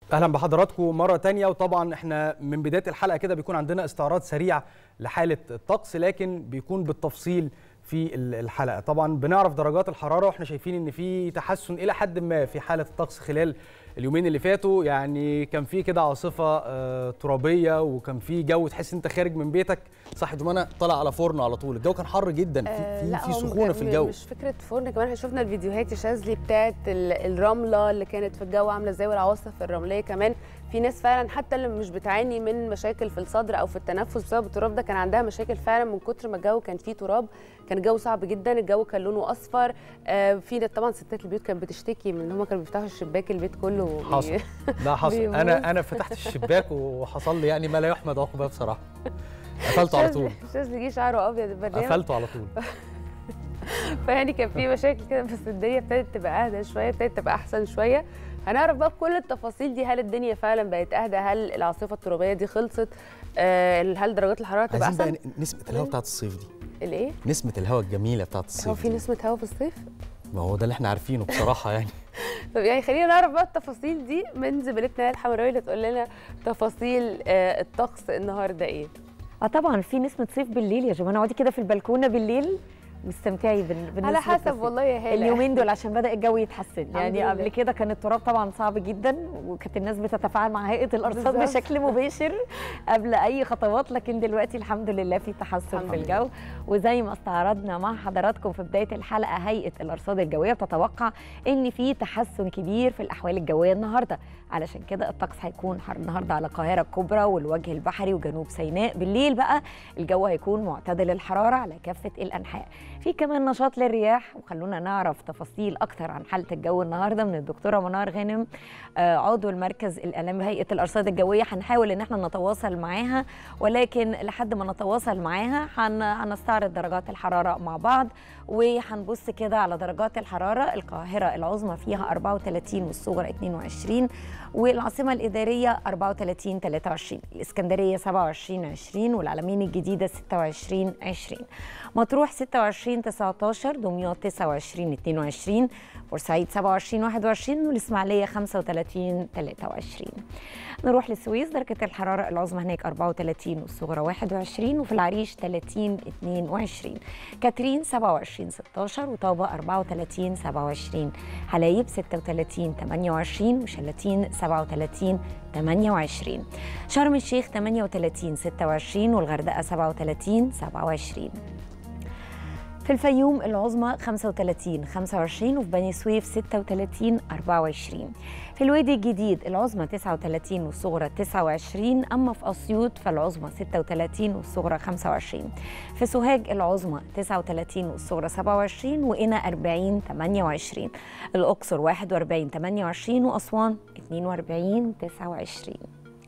اهلا بحضراتكم مره تانية وطبعا احنا من بدايه الحلقه كده بيكون عندنا استعراض سريع لحاله الطقس لكن بيكون بالتفصيل في الحلقه طبعا بنعرف درجات الحراره واحنا شايفين ان في تحسن الى حد ما في حاله الطقس خلال اليومين اللي فاتوا يعني كان في كده عاصفه آه ترابيه وكان في جو تحس انت خارج من بيتك صح جمانه طالع على فرن على طول الجو كان حر جدا في آه في, في سخونه في الجو مش فكره فرن كمان احنا شفنا الفيديوهات يا شاذلي بتاعت الرمله اللي كانت في الجو عامله ازاي والعواصف الرمليه كمان في ناس فعلا حتى اللي مش بتعاني من مشاكل في الصدر او في التنفس بسبب التراب ده كان عندها مشاكل فعلا من كتر ما الجو كان فيه تراب كان الجو صعب جدا الجو كان لونه اصفر آه في طبعا ستات البيوت كانت بتشتكي من ان هم كانوا بيفتحوا الشباك البيت كله حصل ده حصل انا انا فتحت الشباك وحصل لي يعني ما لا يحمد عقباه بصراحه قفلته على طول شاذلي جه شعره ابيض البرنامج قفلته على طول فيعني كان في مشاكل كده بس الدنيا ابتدت تبقى اهدى شويه ابتدت تبقى احسن شويه هنعرف بقى كل التفاصيل دي هل الدنيا فعلا بقت اهدى هل العاصفه الترابيه دي خلصت آه هل درجات الحراره تبقى عايزين احسن بقى نسمه الهواء بتاعت الصيف دي الايه نسمه الهواء الجميله بتاعت الصيف هو في نسمه هواء في الصيف ما هو ده اللي احنا عارفينه بصراحه يعني طب يعني خلينا نعرف بقى التفاصيل دي من زميلتنا نهال الحمراوي اللي تقول لنا تفاصيل آه الطقس النهارده ايه اه طبعا في نسمه صيف بالليل يا جماعه اقعدي كده في البلكونه بالليل واستمتعي بالنسبه على حسب والله يا هاله اليومين دول عشان بدا الجو يتحسن يعني لله. قبل كده كان التراب طبعا صعب جدا وكانت الناس بتتفاعل مع هيئه الارصاد بالظبط. بشكل مباشر قبل اي خطوات لكن دلوقتي الحمد لله في تحسن الحمد في الجو وزي ما استعرضنا مع حضراتكم في بدايه الحلقه هيئه الارصاد الجويه بتتوقع ان في تحسن كبير في الاحوال الجويه النهارده علشان كده الطقس هيكون حر النهارده على القاهره الكبرى والوجه البحري وجنوب سيناء بالليل بقى الجو هيكون معتدل الحراره على كافه الانحاء في كمان نشاط للرياح وخلونا نعرف تفاصيل اكتر عن حاله الجو النهارده من الدكتوره منار غانم آه، عضو المركز الاعلامي هيئه الارصاد الجويه هنحاول ان احنا نتواصل معاها ولكن لحد ما نتواصل معاها هن- هنستعرض درجات الحراره مع بعض وهنبص كده على درجات الحراره القاهره العظمى فيها 34 والصغرى 22 والعاصمه الاداريه 34 23 الاسكندريه 27 20 والعلمين الجديده 26 20 مطروح 26 19 دمياط 29 22 بورسعيد 27 21 والاسماعيليه 35 23 نروح للسويس درجة الحرارة العظمى هناك 34 والصغرى 21 وفي العريش 30 22 كاترين 27 16 وطابة 34 27 حلايب 36 28 وشلاتين 37 28 شرم الشيخ 38 26 والغردقة 37 27 في الفيوم العظمى 35 25 وفي بني سويف 36 24 في الوادي الجديد العظمى 39 والصغرى 29 أما في أسيوط فالعظمى 36 والصغرى 25 في سوهاج العظمى 39 والصغرى 27 وقنا 40 28 الأقصر 41 28 وأسوان 42 29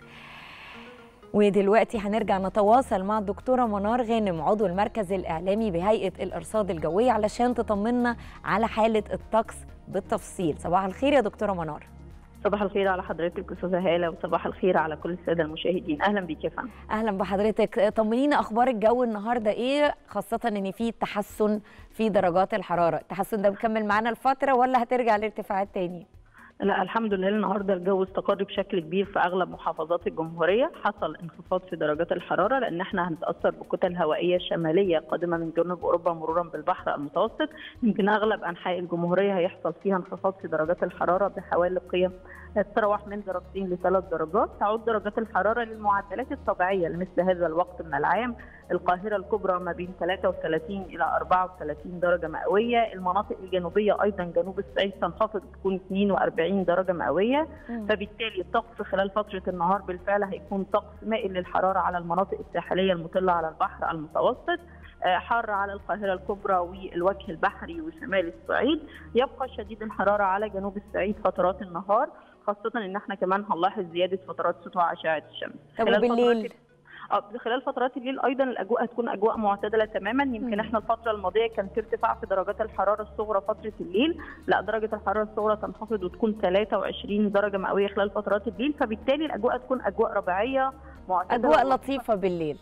ودلوقتي هنرجع نتواصل مع الدكتوره منار غانم عضو المركز الاعلامي بهيئه الارصاد الجويه علشان تطمنا على حاله الطقس بالتفصيل صباح الخير يا دكتوره منار صباح الخير على حضرتك استاذه هاله وصباح الخير على كل الساده المشاهدين اهلا بيك يا فندم اهلا بحضرتك طمنينا اخبار الجو النهارده ايه خاصه ان في تحسن في درجات الحراره التحسن ده مكمل معانا الفتره ولا هترجع لارتفاعات تاني لا الحمد لله النهارده الجو استقر بشكل كبير في اغلب محافظات الجمهوريه حصل انخفاض في درجات الحراره لان احنا هنتاثر بكتل هوائيه شماليه قادمه من جنوب اوروبا مرورا بالبحر المتوسط يمكن اغلب انحاء الجمهوريه هيحصل فيها انخفاض في درجات الحراره بحوالي قيم تتراوح من درجتين لثلاث درجات تعود درجات الحراره للمعدلات الطبيعيه لمثل هذا الوقت من العام القاهره الكبرى ما بين 33 الى 34 درجه مئويه المناطق الجنوبيه ايضا جنوب الصعيد تنخفض تكون 42 درجه مئويه فبالتالي الطقس خلال فتره النهار بالفعل هيكون طقس مائل للحراره على المناطق الساحليه المطله على البحر المتوسط آه، حار على القاهرة الكبرى والوجه البحري وشمال الصعيد يبقى شديد الحرارة على جنوب الصعيد فترات النهار خاصة ان احنا كمان هنلاحظ زيادة فترات سطوع أشعة الشمس طب خلال وبالليل؟ فترات- اه خلال فترات الليل ايضا الاجواء هتكون اجواء معتدله تماما يمكن مم. احنا الفتره الماضيه كان في ارتفاع في درجات الحراره الصغرى فتره الليل لا درجه الحراره الصغرى تنخفض وتكون 23 درجه مئويه خلال فترات الليل فبالتالي الاجواء تكون اجواء ربيعيه معتدله اجواء لطيفه بالليل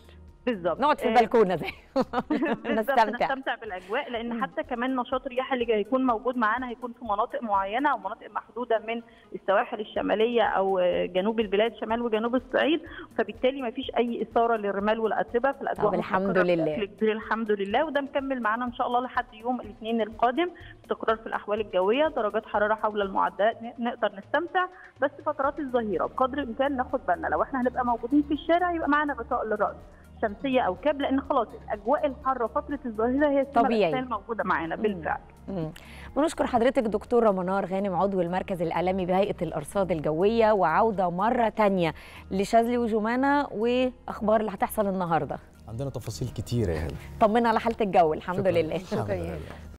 بالظبط نقعد في آه، البلكونه زي بالظبط نستمتع نستمتع بالاجواء لان مم. حتى كمان نشاط الرياح اللي هيكون موجود معانا هيكون في مناطق معينه او مناطق محدوده من السواحل الشماليه او جنوب البلاد شمال وجنوب الصعيد فبالتالي ما فيش اي اثاره للرمال والاتربه في الاجواء طب الحمد مستقرة لله. بشكل كبير الحمد لله وده مكمل معانا ان شاء الله لحد يوم الاثنين القادم استقرار في الاحوال الجويه درجات حراره حول المعدلات ن- نقدر نستمتع بس فترات الظهيره بقدر الامكان ناخد بالنا لو احنا هنبقى موجودين في الشارع يبقى معانا غطاء للراس شمسيه او كاب لان خلاص الاجواء الحاره فتره الظهيره هي السمه طبيعي. الأساسية الموجوده معانا مم. بالفعل مم. ونشكر حضرتك دكتورة منار غانم عضو المركز الإعلامي بهيئة الأرصاد الجوية وعودة مرة تانية لشاذلي وجمانة وأخبار اللي هتحصل النهاردة عندنا تفاصيل كتيره يا هلا طمنا على حالة الجو الحمد شكراً. لله الحمد لله